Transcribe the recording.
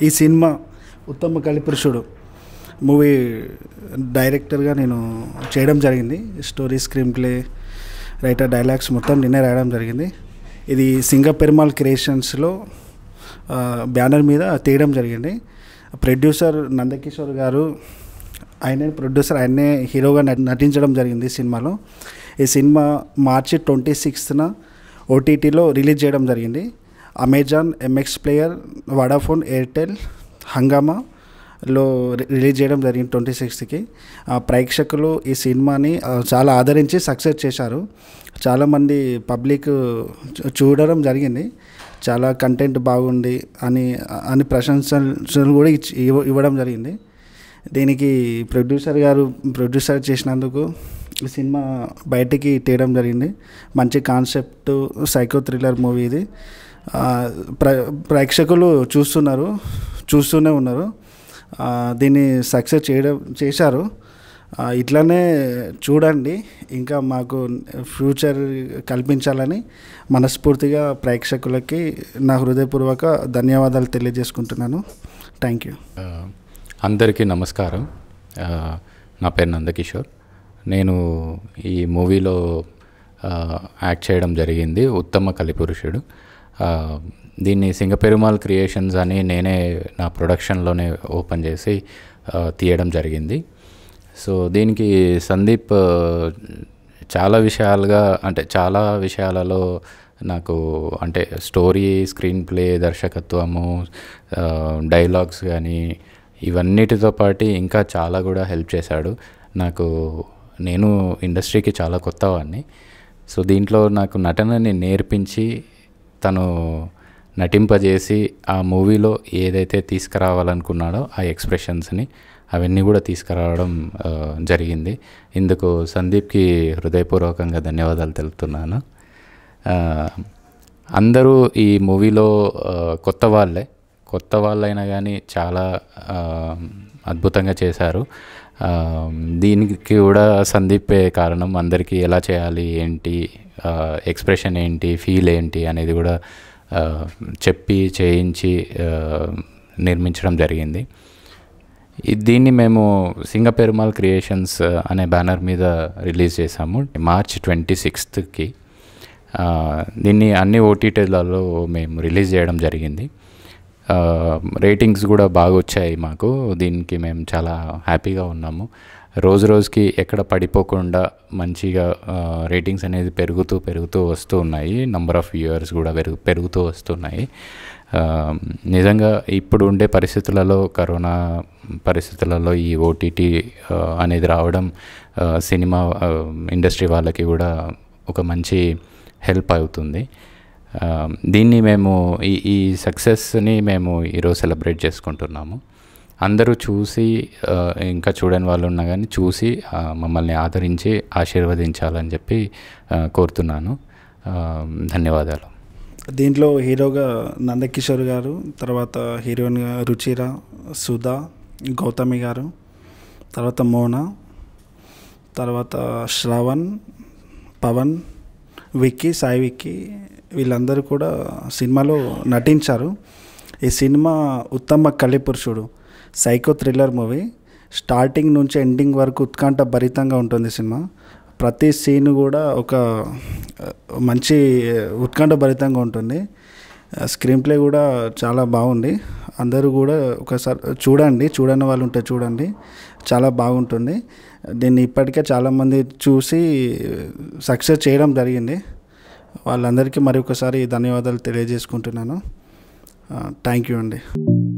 ఈ సినిమా ఉత్తమ కలిపురుషుడు మూవీ డైరెక్టర్గా నేను చేయడం జరిగింది story screenplay writer dialogues మొత్తం నేనే రాయడం జరిగింది ఇది సింగ పెరుమాల్ క్రియేషన్స్లో ఆ, బ్యానర్ మీద తీయడం జరిగింది ప్రొడ్యూసర్ నందకిషోర్ గారు ఆయనే ప్రొడ్యూసర్ ఆయనే హీరోగా నటి- నటించడం జరిగింది ఈ సినిమాలో ఈ సినిమా మార్చి ట్వంటీ సిక్స్త్న ఓటీటీలో రిలీజ్ చేయడం జరిగింది Amazon MX player Vodafone Airtel హంగామాలో రి- రిలీజ్ చేయడం జరిగింది ట్వంటీ సిక్స్త్కి ప్రేక్షకులు ఈ సినిమాని ఆ, చాలా ఆదరించి సక్సెస్ చేశారు చాలామంది పబ్లిక్ చూ- చూడడం జరిగింది చాలా కంటెంట్ బాగుంది అని అని ప్రశంసలు కూడా ఇచ్చి ఇవ్వ- ఇవ్వడం జరిగింది దీనికి ప్రొడ్యూసర్ గారు ప్రొడ్యూసర్ చేసినందుకు ఈ సినిమా బయటికి తీయడం జరిగింది మంచి కాన్సెప్ట్ సైకో థ్రిల్లర్ మూవీ ఇది ఆ, ప్ర ప్రేక్షకులు చూస్తున్నారు చూస్తూనే ఉన్నారు ఆ, దీన్ని సక్సెస్ చేయడం చేశారు ఆ, ఇట్లానే చూడండి ఇంకా మాకు ఫ్యూచర్ కల్పించాలని మనస్ఫూర్తిగా ప్రేక్షకులకి నా హృదయపూర్వక ధన్యవాదాలు తెలియజేసుకుంటున్నాను థ్యాంక్ యూ ఆ, అందరికీ నమస్కారం ఆ, నా పేరు నందకిషోర్ నేను ఈ మూవీలో ఆ, యాక్ట్ చేయడం జరిగింది ఉత్తమ కలిపురుషుడు ఆ, దీన్ని సింగపెరుమాల్ క్రియేషన్స్ అని నేనే నా ప్రొడక్షన్లోనే ఓపెన్ చేసి ఆ, తీయడం జరిగింది సో దీనికి సందీప్ ఆ, చాలా విషయాలుగా అంటే చాలా విషయాలలో నాకు అంటే స్టోరీ స్క్రీన్ ప్లే దర్శకత్వము ఆ, డైలాగ్స్ కానీ ఇవన్నిటితో పాటు ఇంకా చాలా కూడా హెల్ప్ చేశాడు నాకు నేను ఇండస్ట్రీకి చాలా కొత్తవాడిని సో దీంట్లో నాకు నటనని నేర్పించి తను నటింపజేసి ఆ మూవీలో ఏదైతే తీసుకురావాలనుకున్నాడో ఆ ఎక్స్ప్రెషన్స్ని అవన్నీ కూడా తీసుకురావడం ఆ, జరిగింది ఇందుకు సందీప్కి హృదయపూర్వకంగా ధన్యవాదాలు తెలుపుతున్నాను ఆ, అందరూ ఈ మూవీలో ఆ, కొత్త వాళ్ళే కొత్త వాళ్ళైనా కానీ చాలా ఆ, అద్భుతంగా చేశారు ఆ, దీనికి కూడా సందీపే కారణం అందరికీ ఎలా చేయాలి ఏంటి ఎక్స్ప్రెషన్ ఏంటి ఫీల్ ఏంటి అనేది కూడా ఆ, చెప్పి చేయించి ఆ, నిర్మించడం జరిగింది ఈ- దీన్ని మేము సింగపెరుమాల్ క్రియేషన్స్ అనే బ్యానర్ మీద రిలీజ్ చేసాము మార్చ్ ట్వంటీ సిక్స్త్కి దీన్ని అన్ని ఓటీటీలలో మేము రిలీజ్ చేయడం జరిగింది ఆ, రేటింగ్స్ కూడా బాగా వచ్చాయి మాకు దీనికి మేము చాలా హ్యాపీగా ఉన్నాము రోజు రోజుకి ఎక్కడ పడిపోకుండా మంచిగా ఆ, రేటింగ్స్ అనేది పెరుగుతూ పెరుగుతూ వస్తూ ఉన్నాయి నంబర్ ఆఫ్ వ్యూవర్స్ కూడా పెరుగు పెరుగుతూ వస్తున్నాయి ఆ, నిజంగా ఇప్పుడు ఉండే పరిస్థితులలో కరోనా పరిస్థితులలో ఈ ఓటీటీ అనేది రావడం ఆ, సినిమా ఆ, ఇండస్ట్రీ వాళ్ళకి కూడా ఒక మంచి హెల్ప్ అవుతుంది ఆ, దీన్ని మేము ఈ ఈ సక్సెస్ని మేము ఈరోజు సెలబ్రేట్ చేసుకుంటున్నాము అందరూ చూసి ఆ, ఇంకా చూడని వాళ్ళు ఉన్నా కానీ చూసి ఆ, మమ్మల్ని ఆదరించి ఆశీర్వదించాలని చెప్పి ఆ, కోరుతున్నాను ఆ, ధన్యవాదాలు దీంట్లో హీరోగా నందకిషోర్ గారు తర్వాత హీరోయిన్గా రుచిర సుధా గౌతమి గారు తర్వాత మోన తర్వాత శ్రవణ్ పవన్ విక్కీ సాయి విక్కీ వీళ్ళందరూ కూడా సినిమాలో నటించారు ఈ సినిమా ఉత్తమ కలిపురుషుడు సైకో థ్రిల్లర్ మూవీ స్టార్టింగ్ నుంచి ఎండింగ్ వరకు ఉత్కంఠ భరితంగా ఉంటుంది సినిమా ప్రతి సీన్ కూడా ఒక ఆ, మంచి ఉత్కంఠ భరితంగా ఉంటుంది స్క్రీన్ ప్లే కూడా చాలా బాగుంది అందరూ కూడా ఒకసారి చూడండి చూడని వాళ్ళు ఉంటే చూడండి చాలా బాగుంటుంది దీన్ని ఇప్పటికే చాలామంది చూసి సక్సెస్ చేయడం జరిగింది వాళ్ళందరికీ మరి ఒకసారి ధన్యవాదాలు తెలియజేసుకుంటున్నాను థ్యాంక్ యూ అండి